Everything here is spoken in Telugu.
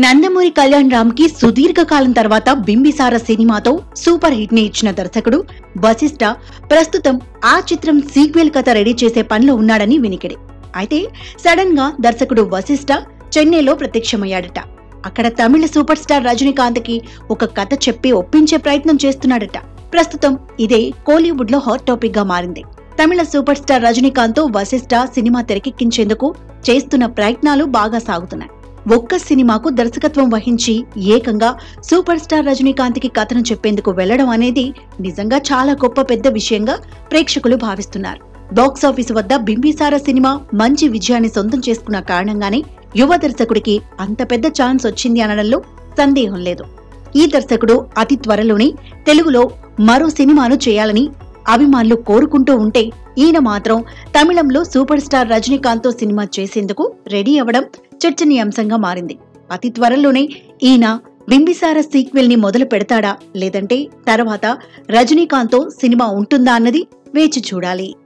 నందమూరి కళ్యాణ్ రామ్ కి సుదీర్ఘకాలం తర్వాత బింబిసార సినిమాతో సూపర్ హిట్ ని ఇచ్చిన దర్శకుడు వశిష్ఠ ప్రస్తుతం ఆ చిత్రం సీక్వెల్ కథ రెడీ చేసే పనిలో ఉన్నాడని వినికిడి అయితే సడన్ గా దర్శకుడు వశిష్ఠ చెన్నైలో ప్రత్యక్షమయ్యాడట అక్కడ తమిళ సూపర్ స్టార్ రజనీకాంత్ కి ఒక కథ చెప్పి ఒప్పించే ప్రయత్నం చేస్తున్నాడట ప్రస్తుతం ఇదే కోలీవుడ్ లో హాట్ టాపిక్ గా మారింది తమిళ సూపర్ స్టార్ రజనీకాంత్ తో వశిష్ఠ సినిమా తెరకెక్కించేందుకు చేస్తున్న ప్రయత్నాలు బాగా సాగుతున్నాయి ఒక్క సినిమాకు దర్శకత్వం వహించి ఏకంగా సూపర్ స్టార్ రజనీకాంత్ కి కథను చెప్పేందుకు వెళ్లడం అనేది నిజంగా చాలా గొప్ప పెద్ద విషయంగా ప్రేక్షకులు భావిస్తున్నారు బాక్సాఫీస్ వద్ద బింబిసార సినిమా మంచి విజయాన్ని సొంతం చేసుకున్న కారణంగానే యువ దర్శకుడికి అంత పెద్ద ఛాన్స్ వచ్చింది అనడంలో సందేహం లేదు ఈ దర్శకుడు అతి త్వరలోనే తెలుగులో మరో సినిమాను చేయాలని అభిమానులు కోరుకుంటూ ఉంటే ఈయన మాత్రం తమిళంలో సూపర్ స్టార్ రజనీకాంత్ తో సినిమా చేసేందుకు రెడీ అవ్వడం చర్చనీయాంశంగా మారింది అతి త్వరలోనే ఈయన బింబిసార సీక్వెల్ ని మొదలు పెడతాడా లేదంటే తర్వాత రజనీకాంత్ తో సినిమా ఉంటుందా అన్నది వేచి చూడాలి